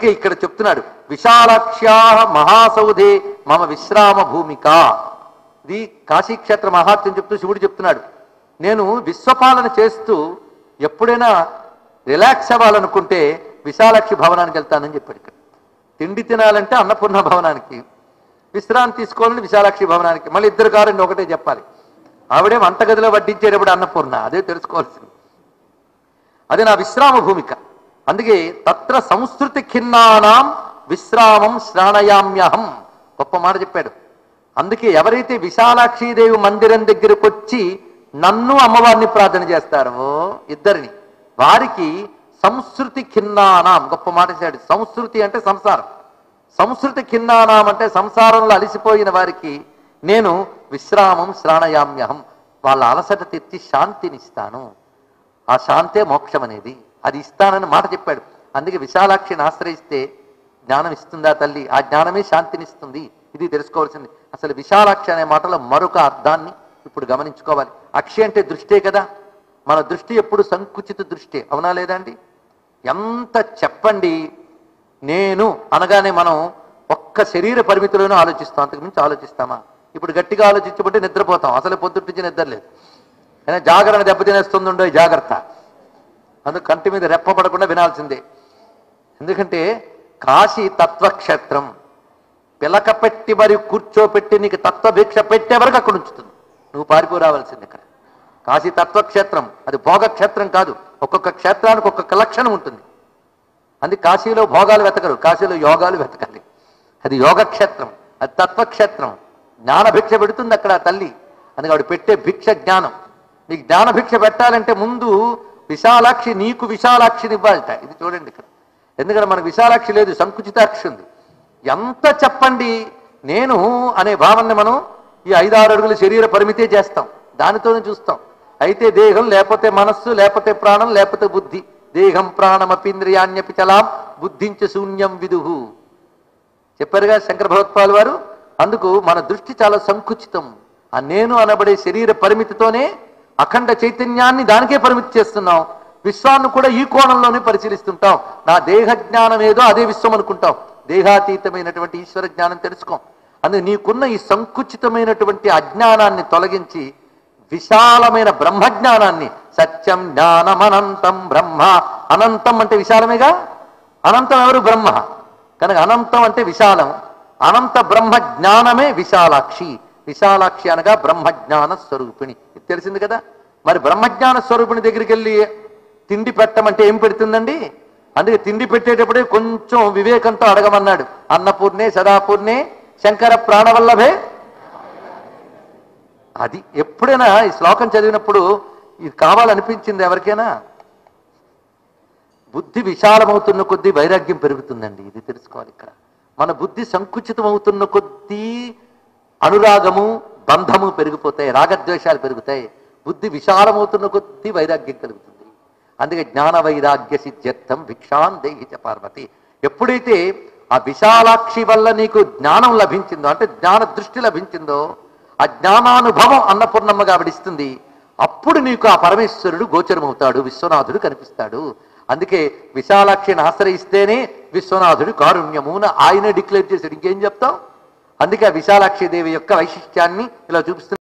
అందుకే ఇక్కడ చెప్తున్నాడు విశాలాక్ష్యా మహాసౌధే మమ విశ్రామ భూమిక ఇది కాశీక్షేత్ర మహాత్మ్యం చెప్తూ శివుడు చెప్తున్నాడు నేను విశ్వపాలన చేస్తూ ఎప్పుడైనా రిలాక్స్ అవ్వాలనుకుంటే విశాలాక్షి భవనానికి వెళ్తానని చెప్పాడు ఇక్కడ తిండి తినాలంటే అన్నపూర్ణ భవనానికి విశ్రాంతి తీసుకోవాలని విశాలాక్షి భవనానికి మళ్ళీ ఇద్దరు కారండి ఒకటే చెప్పాలి ఆవిడే వంటగదిలో వడ్డించేటప్పుడు అన్నపూర్ణ అదే తెలుసుకోవాల్సింది అది నా విశ్రామ భూమిక అందుకే తత్ర సంస్కృతి ఖిన్నానాం విశ్రామం శ్రాణయామ్యహం గొప్ప మాట చెప్పాడు అందుకే ఎవరైతే విశాలాక్షీదేవి మందిరం దగ్గరకు వచ్చి నన్ను అమ్మవారిని ప్రార్థన చేస్తారో ఇద్దరిని వారికి సంస్కృతి ఖిన్నానాం గొప్ప మాట చెప్పాడు సంస్కృతి అంటే సంసారం సంస్కృతి ఖిన్నానాం అంటే సంసారంలో అలిసిపోయిన వారికి నేను విశ్రామం శ్రాణయామ్యహం వాళ్ళ అలసట తెచ్చి శాంతినిస్తాను ఆ శాంతే మోక్షం అనేది అది ఇస్తానని మాట చెప్పాడు అందుకే విశాలాక్షిని ఆశ్రయిస్తే జ్ఞానం ఇస్తుందా తల్లి ఆ జ్ఞానమే శాంతినిస్తుంది ఇది తెలుసుకోవాల్సింది అసలు విశాలాక్షి అనే మాటలో మరొక అర్థాన్ని ఇప్పుడు గమనించుకోవాలి అక్షి అంటే దృష్టే కదా మన దృష్టి ఎప్పుడు సంకుచిత దృష్టి అవునా లేదండి ఎంత చెప్పండి నేను అనగానే మనం ఒక్క శరీర పరిమితిలోనే ఆలోచిస్తాం అంతకు మించి ఆలోచిస్తామా ఇప్పుడు గట్టిగా ఆలోచించబట్టి నిద్రపోతాం అసలు పొద్దుటి నుంచి నిద్ర లేదు అయినా జాగరణ దెబ్బతినేస్తుందో జాగ్రత్త అందుకు కంటి మీద రెప్పపడకుండా వినాల్సిందే ఎందుకంటే కాశీ తత్వక్షేత్రం పిలక పెట్టి మరి కూర్చోపెట్టి నీకు తత్వభిక్ష పెట్టే వరకు అక్కడ ఉంచుతుంది నువ్వు పారిపోరావాల్సింది ఇక్కడ కాశీ తత్వక్షేత్రం అది భోగక్షేత్రం కాదు ఒక్కొక్క క్షేత్రానికి ఒక్కొక్క లక్షణం ఉంటుంది అది కాశీలో భోగాలు వెతకరు కాశీలో యోగాలు వెతకాలి అది యోగక్షేత్రం అది తత్వక్షేత్రం జ్ఞాన భిక్ష పెడుతుంది అక్కడ ఆ తల్లి అందుకే ఆవిడ పెట్టే భిక్ష జ్ఞానం నీకు జ్ఞాన భిక్ష పెట్టాలంటే ముందు విశాలాక్షి నీకు విశాలాక్షిని ఇవ్వాలట ఇది చూడండి ఇక్కడ ఎందుకంటే మన విశాలాక్షి లేదు సంకుచితాక్షి ఉంది ఎంత చెప్పండి నేను అనే భావనని మనం ఈ ఐదారు అడుగుల శరీర పరిమితే చేస్తాం దానితోనే చూస్తాం అయితే దేహం లేకపోతే మనస్సు లేకపోతే ప్రాణం లేకపోతే బుద్ధి దేహం ప్రాణమపీంద్రియాణ్యపి చలాం బుద్ధించ శూన్యం విదుహు చెప్పారుగా శంకర భగవత్పాల్ వారు అందుకు మన దృష్టి చాలా సంకుచితం ఆ నేను అనబడే శరీర పరిమితితోనే అఖండ చైతన్యాన్ని దానికే పరిమితి చేస్తున్నాం విశ్వాన్ని కూడా ఈ కోణంలోనే పరిశీలిస్తుంటాం నా దేహ జ్ఞానం ఏదో అదే విశ్వం అనుకుంటాం దేహాతీతమైనటువంటి ఈశ్వర జ్ఞానం తెలుసుకోం అందుకు నీకున్న ఈ సంకుచితమైనటువంటి అజ్ఞానాన్ని తొలగించి విశాలమైన బ్రహ్మజ్ఞానాన్ని సత్యం జ్ఞానం అనంతం బ్రహ్మ అనంతం అంటే విశాలమేగా అనంతం ఎవరు బ్రహ్మ కనుక అనంతం అంటే విశాలం అనంత బ్రహ్మ జ్ఞానమే విశాలాక్షి విశాలాక్షి అనగా బ్రహ్మజ్ఞాన స్వరూపిణి ఇది తెలిసింది కదా మరి బ్రహ్మజ్ఞాన స్వరూపిణి దగ్గరికి వెళ్ళి తిండి పెట్టమంటే ఏం పెడుతుందండి అందుకే తిండి పెట్టేటప్పుడే కొంచెం వివేకంతో అడగమన్నాడు అన్నపూర్ణే సదాపూర్ణే శంకర ప్రాణవల్లభే అది ఎప్పుడైనా ఈ శ్లోకం చదివినప్పుడు ఇది కావాలనిపించింది ఎవరికైనా బుద్ధి విశాలమవుతున్న కొద్దీ వైరాగ్యం పెరుగుతుందండి ఇది తెలుసుకోవాలి ఇక్కడ మన బుద్ధి సంకుచితం అవుతున్న కొద్దీ అనురాగము బంధము పెరిగిపోతాయి రాగద్వేషాలు పెరుగుతాయి బుద్ధి విశాలమవుతున్న కొద్దీ వైరాగ్యం కలుగుతుంది అందుకే జ్ఞాన వైరాగ్య సిద్ధ్యర్థం భిక్షాన్ దేహి చ పార్వతి ఎప్పుడైతే ఆ విశాలాక్షి వల్ల నీకు జ్ఞానం లభించిందో అంటే జ్ఞాన దృష్టి లభించిందో ఆ జ్ఞానానుభవం అన్నపూర్ణమ్మగా ఆవిడిస్తుంది అప్పుడు నీకు ఆ పరమేశ్వరుడు గోచరమవుతాడు విశ్వనాథుడు కనిపిస్తాడు అందుకే విశాలాక్షిని ఆశ్రయిస్తేనే విశ్వనాథుడు కారుణ్యమున ఆయన డిక్లేర్ చేశాడు ఇంకేం చెప్తాం అందుకే ఆ విశాలాక్షి దేవి యొక్క వైశిష్ట్యాన్ని ఇలా చూపిస్తున్నా